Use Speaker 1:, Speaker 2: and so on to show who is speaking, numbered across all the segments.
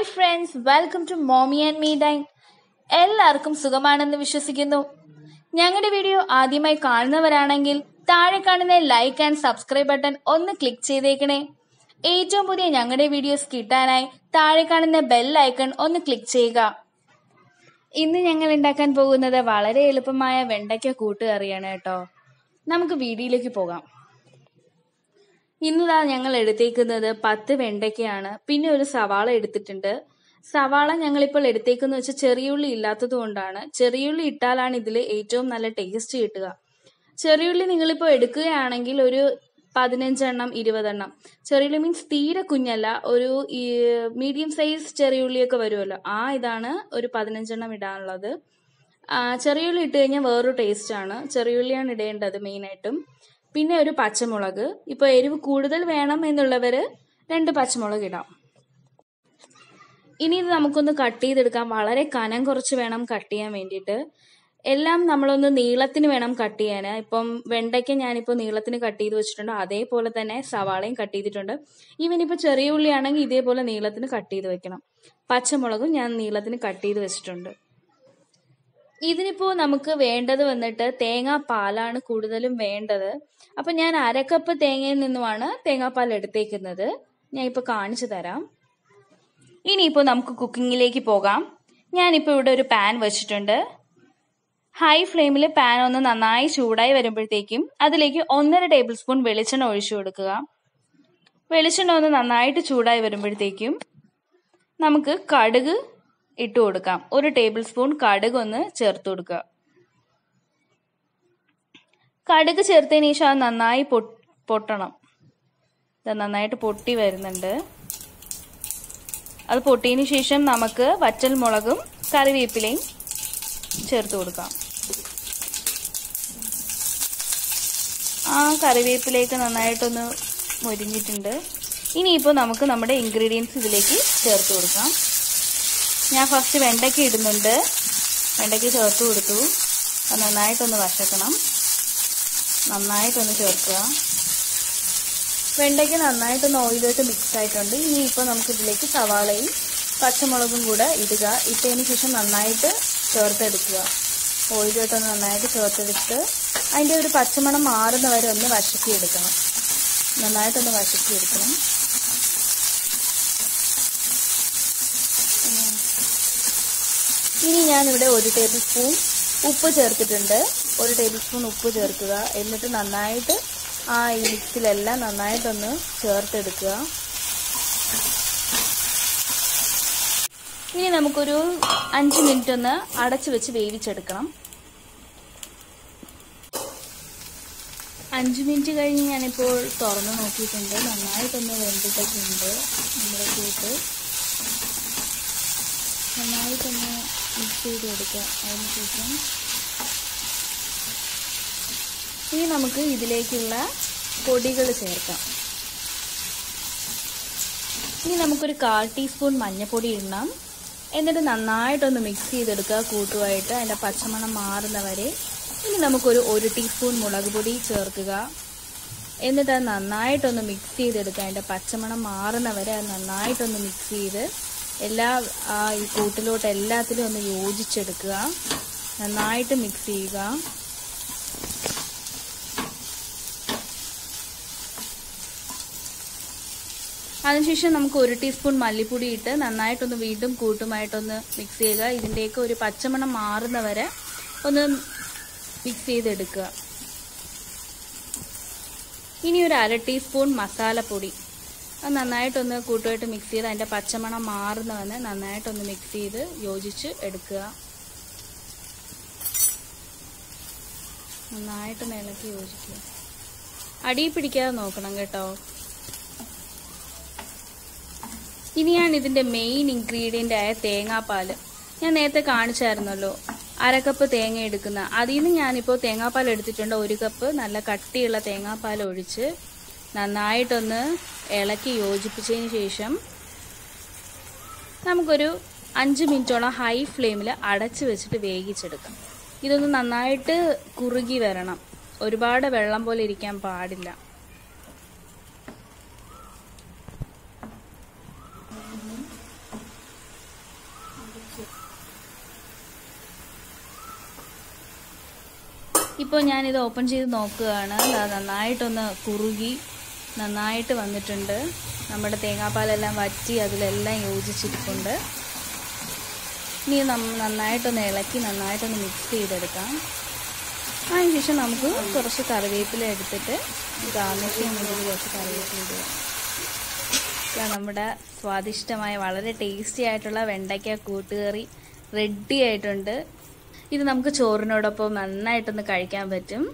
Speaker 1: hi friends welcome to mommy and me dine എല്ലാവർക്കും സുഖമാണെന്ന് വിശ്വസിക്കുന്നു ഞങ്ങളുടെ വീഡിയോ ആദ്യമായി കാണുന്നവരാണെങ്കിൽ താഴെ കാണുന്ന ലൈക്ക് ആൻഡ് സബ്സ്ക്രൈബ് ബട്ടൺ ഒന്ന് ക്ലിക്ക് ചെയ്തേക്കണേ ഏറ്റവും പുതിയ ഞങ്ങളുടെ വീഡിയോസ് കിട്ടാനായി താഴെ കാണുന്ന ബെൽ ഐക്കൺ ഒന്ന് ക്ലിക്ക് ചെയ്യുക ഇന്ന് ഞങ്ങൾ ഉണ്ടാക്കാൻ പോകുന്നത് വളരെ എളുപ്പമായ വെണ്ടയ്ക്ക കൂട്ടുകറിയാണ് കേട്ടോ നമുക്ക് വീഡിയോയിലേക്ക് പോകാം ഇന്നിതാ ഞങ്ങൾ എടുത്തേക്കുന്നത് പത്ത് വെണ്ടയ്ക്കയാണ് പിന്നെ ഒരു സവാള എടുത്തിട്ടുണ്ട് സവാള ഞങ്ങളിപ്പോൾ എടുത്തേക്കെന്ന് വെച്ചാൽ ചെറിയുള്ളി ഇല്ലാത്തത് കൊണ്ടാണ് ചെറിയുള്ളി ഇട്ടാലാണ് ഇതിൽ ഏറ്റവും നല്ല ടേസ്റ്റ് കിട്ടുക ചെറിയുള്ളി നിങ്ങളിപ്പോൾ എടുക്കുകയാണെങ്കിൽ ഒരു പതിനഞ്ചെണ്ണം ഇരുപതെണ്ണം ചെറിയുള്ളി മീൻസ് തീരെ കുഞ്ഞല്ല ഒരു മീഡിയം സൈസ് ചെറിയുള്ളിയൊക്കെ വരുമല്ലോ ആ ഇതാണ് ഒരു പതിനഞ്ചെണ്ണം ഇടാനുള്ളത് ആ, ചെറിയുള്ളി ഇട്ട് കഴിഞ്ഞാൽ വേറൊരു ടേസ്റ്റ് ആണ് ചെറിയുള്ളിയാണ് ഇടേണ്ടത് മെയിനായിട്ടും പിന്നെ ഒരു പച്ചമുളക് ഇപ്പോൾ എരിവ് കൂടുതൽ വേണം എന്നുള്ളവർ രണ്ട് പച്ചമുളക് ഇടാം ഇനി ഇത് നമുക്കൊന്ന് കട്ട് ചെയ്തെടുക്കാം വളരെ കനം കുറച്ച് വേണം കട്ട് ചെയ്യാൻ വേണ്ടിയിട്ട് എല്ലാം നമ്മളൊന്ന് നീളത്തിന് വേണം കട്ട് ചെയ്യാൻ ഇപ്പം വെണ്ടയ്ക്ക ഞാനിപ്പോൾ നീളത്തിന് കട്ട് ചെയ്ത് വെച്ചിട്ടുണ്ട് അതേപോലെ തന്നെ സവാളയും കട്ട് ചെയ്തിട്ടുണ്ട് ഈവൻ ഇപ്പോൾ ചെറിയ ഉള്ളിയാണെങ്കിൽ ഇതേപോലെ നീളത്തിന് കട്ട് ചെയ്ത് വെക്കണം പച്ചമുളകും ഞാൻ നീളത്തിന് കട്ട് ചെയ്ത് വെച്ചിട്ടുണ്ട് ഇതിനിപ്പോ നമുക്ക് വേണ്ടത് വന്നിട്ട് തേങ്ങാ പാലാണ് കൂടുതലും വേണ്ടത് അപ്പൊ ഞാൻ അരക്കപ്പ് തേങ്ങയിൽ നിന്നുമാണ് തേങ്ങാപ്പാൽ എടുത്തേക്കുന്നത് ഞാൻ ഇപ്പൊ കാണിച്ചു തരാം ഇനിയിപ്പോ നമുക്ക് കുക്കിങ്ങിലേക്ക് പോകാം ഞാനിപ്പോ ഇവിടെ ഒരു പാൻ വെച്ചിട്ടുണ്ട് ഹൈ ഫ്ലെയിമിൽ പാൻ ഒന്ന് നന്നായി ചൂടായി വരുമ്പോഴത്തേക്കും അതിലേക്ക് ഒന്നര ടേബിൾ സ്പൂൺ വെളിച്ചെണ്ണ ഒഴിച്ചു കൊടുക്കുക വെളിച്ചെണ്ണ ഒന്ന് നന്നായിട്ട് ചൂടായി വരുമ്പോഴത്തേക്കും നമുക്ക് കടുക് ഇട്ട് കൊടുക്കാം ഒരു ടേബിൾ സ്പൂൺ കടുക് ഒന്ന് ചേർത്ത് കൊടുക്കുക കടുക് ചേർത്തതിന് ശേഷം അത് നന്നായി പൊ- പൊട്ടണം ഇത് നന്നായിട്ട് പൊട്ടി വരുന്നുണ്ട് അത് പൊട്ടിയതിന് ശേഷം നമുക്ക് വറ്റൽ മുളകും കറിവേപ്പിലയും ചേർത്ത് കൊടുക്കാം ആ കറിവേപ്പിലേക്ക് നന്നായിട്ടൊന്ന് മൊരിഞ്ഞിട്ടുണ്ട് ഇനിയിപ്പോൾ നമുക്ക് നമ്മുടെ ഇൻഗ്രീഡിയൻസ് ഇതിലേക്ക് ചേർത്ത് കൊടുക്കാം ഞാൻ ഫസ്റ്റ് വെണ്ടയ്ക്ക ഇടുന്നുണ്ട് വെണ്ടയ്ക്ക ചേർത്ത് കൊടുത്തു അത് നന്നായിട്ടൊന്ന് വശക്കണം നന്നായിട്ടൊന്ന് ചേർക്കുക വെണ്ടയ്ക്ക നന്നായിട്ടൊന്ന് ഓയിലായിട്ട് മിക്സ് ആയിട്ടുണ്ട് ഇനി ഇപ്പോൾ നമുക്ക് ഇതിലേക്ക് സവാളയും പച്ചമുളകും കൂടെ ഇടുക ഇട്ടതിന് ശേഷം നന്നായിട്ട് ചേർത്തെടുക്കുക ഓയിലായിട്ടൊന്ന് നന്നായിട്ട് ചേർത്തെടുത്ത് അതിൻ്റെ ഒരു പച്ചമണം മാറുന്ന വരെ ഒന്ന് വശക്കി എടുക്കണം നന്നായിട്ടൊന്ന് വശക്കി എടുക്കണം ഇനി ഞാനിവിടെ ഒരു ടേബിൾ സ്പൂൺ ഉപ്പ് ചേർത്തിട്ടുണ്ട് ഒരു ടേബിൾ സ്പൂൺ ഉപ്പ് ചേർക്കുക എന്നിട്ട് നന്നായിട്ട് ആ ഈ മിക്സിലെല്ലാം നന്നായിട്ടൊന്ന് ചേർത്തെടുക്കുക ഇനി നമുക്കൊരു അഞ്ച് മിനിറ്റ് ഒന്ന് അടച്ചു വെച്ച് വേവിച്ചെടുക്കണം അഞ്ച് മിനിറ്റ് കഴിഞ്ഞ് ഞാനിപ്പോൾ തുറന്ന് നോക്കിയിട്ടുണ്ട് നന്നായിട്ടൊന്ന് വെന്തിട്ടൊക്കെ ഉണ്ട് നമ്മുടെ കൂട്ട് നന്നായിട്ടൊന്ന് മിക്സ് ചെയ്ത് കൊടുക്കുക അതിന് ശേഷം ഇനി നമുക്ക് ഇതിലേക്കുള്ള പൊടികൾ ചേർക്കാം ഇനി നമുക്കൊരു കാൽ ടീസ്പൂൺ മഞ്ഞൾപ്പൊടി ഇടണം എന്നിട്ട് നന്നായിട്ടൊന്ന് മിക്സ് ചെയ്തെടുക്കുക കൂട്ടുമായിട്ട് അതിൻ്റെ പച്ചമണം മാറുന്ന വരെ ഇനി നമുക്കൊരു ഒരു ടീസ്പൂൺ മുളക് പൊടി ചേർക്കുക എന്നിട്ട് അത് നന്നായിട്ടൊന്ന് മിക്സ് ചെയ്തെടുക്കുക അതിൻ്റെ പച്ചമണം മാറുന്ന വരെ അത് നന്നായിട്ടൊന്ന് മിക്സ് ചെയ്ത് എല്ലാ ആ ഈ കൂട്ടിലോട്ട് എല്ലാത്തിലും ഒന്ന് യോജിച്ചെടുക്കുക നന്നായിട്ട് മിക്സ് ചെയ്യുക അതിനുശേഷം നമുക്ക് ഒരു ടീസ്പൂൺ മല്ലിപ്പൊടി ഇട്ട് നന്നായിട്ടൊന്ന് വീണ്ടും കൂട്ടുമായിട്ടൊന്ന് മിക്സ് ചെയ്യുക ഇതിൻ്റെയൊക്കെ ഒരു പച്ചമണം മാറുന്ന വരെ ഒന്ന് മിക്സ് ചെയ്തെടുക്കുക ഇനി ഒരു അര ടീസ്പൂൺ മസാലപ്പൊടി അത് നന്നായിട്ടൊന്ന് കൂട്ടുമായിട്ട് മിക്സ് ചെയ്ത് അതിൻ്റെ പച്ചമണം മാറുന്നവന്ന് നന്നായിട്ടൊന്ന് മിക്സ് ചെയ്ത് യോജിച്ച് എടുക്കുക നന്നായിട്ടൊന്ന് ഇളക്കി യോജിക്കുക അടി പിടിക്കാതെ നോക്കണം കേട്ടോ ഇനിയാണ് ഇതിന്റെ മെയിൻ ഇൻഗ്രീഡിയന്റ് ആയ തേങ്ങാപ്പാൽ ഞാൻ നേരത്തെ കാണിച്ചായിരുന്നല്ലോ അരക്കപ്പ് തേങ്ങ എടുക്കുന്ന അതിൽ നിന്ന് ഞാനിപ്പോൾ തേങ്ങാപ്പാൽ എടുത്തിട്ടുണ്ട് ഒരു കപ്പ് നല്ല കട്ടിയുള്ള തേങ്ങാപ്പാൽ ഒഴിച്ച് നന്നായിട്ടൊന്ന് ഇളക്കി യോജിപ്പിച്ചതിന് ശേഷം നമുക്കൊരു അഞ്ച് മിനിറ്റോളം ഹൈ ഫ്ലെയിമിൽ അടച്ച് വെച്ചിട്ട് വേവിച്ചെടുക്കാം ഇതൊന്ന് നന്നായിട്ട് കുറുകി വരണം ഒരുപാട് വെള്ളം പോലെ ഇരിക്കാൻ പാടില്ല ഇപ്പോൾ ഞാനിത് ഓപ്പൺ ചെയ്ത് നോക്കുകയാണ് ദാ നന്നായിട്ടൊന്ന് കുറുകി നന്നായിട്ട് വന്നിട്ടുണ്ട് നമ്മുടെ തേങ്ങാപ്പാലെല്ലാം വറ്റി അതിലെല്ലാം യോജിച്ചിരിപ്പുണ്ട് ഇനി നം നന്നായിട്ടൊന്ന് ഇളക്കി നന്നായിട്ടൊന്ന് മിക്സ് ചെയ്തെടുക്കാം അതിനുശേഷം നമുക്ക് കുറച്ച് കറിവേപ്പില എടുത്തിട്ട് ഗാർണിഷ് ചെയ്യാൻ വേണ്ടി കുറച്ച് കറിവേപ്പില ഇടുക ഇതാ നമ്മുടെ സ്വാദിഷ്ടമായ വളരെ ടേസ്റ്റി ആയിട്ടുള്ള വെണ്ടയ്ക്ക കൂട്ടുകറി റെഡി ആയിട്ടുണ്ട് ഇത് നമുക്ക് ചോറിനോടൊപ്പം നന്നായിട്ടൊന്ന് കഴിക്കാൻ പറ്റും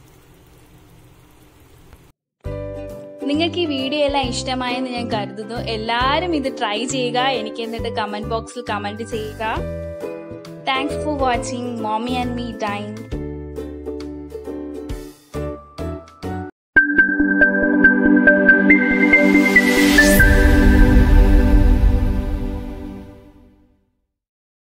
Speaker 1: നിങ്ങൾക്ക് ഈ വീഡിയോ എല്ലാം ഇഷ്ടമായെന്ന് ഞാൻ കരുതുന്നു എല്ലാവരും ഇത് ട്രൈ ചെയ്യുക എനിക്ക് എന്നിട്ട് കമന്റ് ബോക്സിൽ കമന്റ് ചെയ്യുക thanks for watching mommy and me time